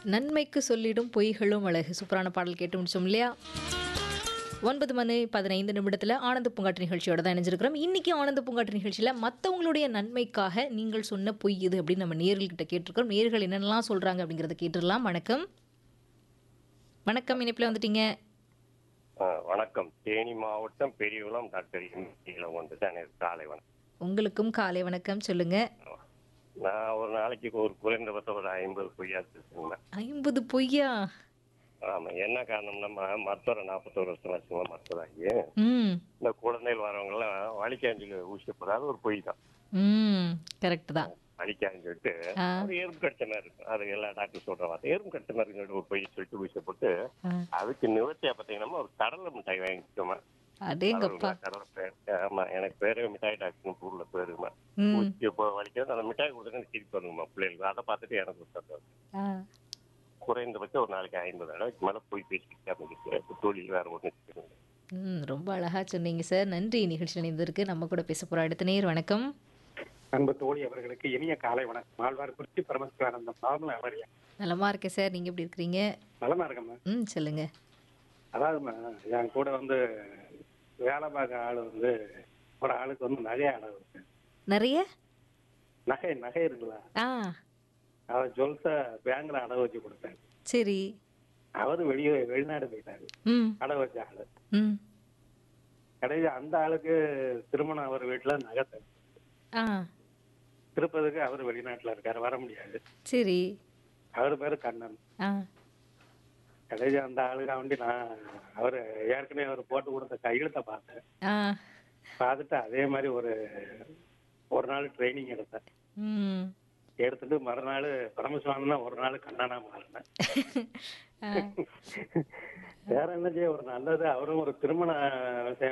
நன்மைக்கு சொல்லிடும் பொய்களும் அழகு சூப்பரான பாடல் கேட்டு முடிச்சோம் இல்லையா ஒன்பது மணி பதினைந்து நிமிடத்தில் ஆனந்த பூங்காட்டு நிகழ்ச்சியோட தான் இணைஞ்சிருக்கிறோம் இன்றைக்கி ஆனந்த பூங்காட்டு நிகழ்ச்சியில் மற்றவங்களுடைய நன்மைக்காக நீங்கள் சொன்ன பொய் இது அப்படின்னு நம்ம நேர்கள்கிட்ட கேட்டிருக்கிறோம் நேர்கள் என்னென்னலாம் சொல்கிறாங்க அப்படிங்கிறத கேட்டுடலாம் வணக்கம் வணக்கம் இணைப்பில் வந்துட்டீங்க ஆ, வணக்கம் தேனி மாவட்டம் பெரியகுளம் டாக்டர் எம் வந்து தான் எனக்கு காலை வணக்கம் உங்களுக்கும் காலை வணக்கம் சொல்லுங்க நான் ஒரு நாளைக்கு ஒரு குறைந்தபட்சம் ஒரு ஐம்பது பொய்யா பேசுவேன் ஐம்பது பொய்யா ஆமா என்ன காரணம்னா ம- மருத்துவரை நாற்பத்தோரு வருஷம் வச்சுங்களா மருத்துவராகி ம் இந்த குழந்தைகள் வரவங்க எல்லாம் வலிக்காஞ்சில ஊசி போடாது ஒரு பொய் தான் ம் கரெக்ட் தான் வலிக்கான்னு சொல்லிட்டு ஆ. அது எறும்பு கடிச்ச மாதிரி இருக்கும் அது எல்லா டாக்டர் சொல்ற வார்த்தை எறும்பு கடிச்ச மாதிரி சொல்லிட்டு ஒரு பொய் சொல்லிட்டு ஊசி போட்டு ஆ. அதுக்கு நிவர்த்தியா பாத்தீங்கன்னா ஒரு கடலை மிட்டாய் வாங்கிட்டோமா அடேங்கப்பா கடலை பேர் ஆமா எனக்கு பேரே மிட்டாய் டாக்டர் ஊர்ல பேருமா ம் ஊசி இப்போ வலிக்கிறது அந்த மிட்டாய் கொடுத்துட்டு திருப்பி வருங்கம்மா பிள்ளைகளுக்கு அதை பார்த்துட்டு எனக்கு கொடுத்தாரு ஆ குறைந்தபட்சம் ஒரு நாளைக்கு ஐம்பது அளவுக்கு மேலே போய் பேசிக்கிட்டு தொழில் வேற ஒன்று ம் ரொம்ப அழகா சொன்னீங்க சார் நன்றி நிகழ்ச்சி இணைந்திருக்கு நம்ம கூட பேச போற அடுத்த நேர் வணக்கம் அன்பு தோழி அவர்களுக்கு இனிய காலை வணக்கம் ஆழ்வார் குறிச்சி பரமசிவானந்தம் நார்மல் அவரியா நலமா இருக்கேன் சார் நீங்க எப்படி இருக்கிறீங்க நலமா இருக்கம்மா ம் சொல்லுங்க அதாவதுமா என் கூட வந்து வேலை பார்க்க ஆள் வந்து ஒரு ஆளுக்கு வந்து நகை அடகு இருக்கு. நிறைய நகை நகை இருக்குல்ல ஆ அவர் ஜுவல்ஸ பேங்க்ல அடகு வச்சு கொடுத்தாரு சரி அவரு வெளியே வெளிநாடு போயிட்டாரு ம் அடகு வச்ச ஆளு ம் கடைசி அந்த ஆளுக்கு திருமணம் அவர் வீட்டுல நகை தரு. ஆ திருப்பதிக்கு அவர் வெளிநாட்டுல இருக்காரு வர முடியாது சரி அவர் பேரு கண்ணன் ஆ கடைசி அந்த ஆளுக்கு வண்டி நான் அவர் ஏற்கனவே அவர் போட்டு கொடுத்த கையெழுத்தை பார்த்தேன் ஆ பார்த்துட்டு அதே மாதிரி ஒரு ஒரு நாள் ட்ரைனிங் எடுத்தேன் ம் எடுத்துட்டு மறுநாள் பரமசிவாமனா ஒரு நாள் கண்ணனா மாறினேன் ஆ வேற என்ன செய்ய ஒரு நல்லது அவரும் ஒரு திருமண விஷயம்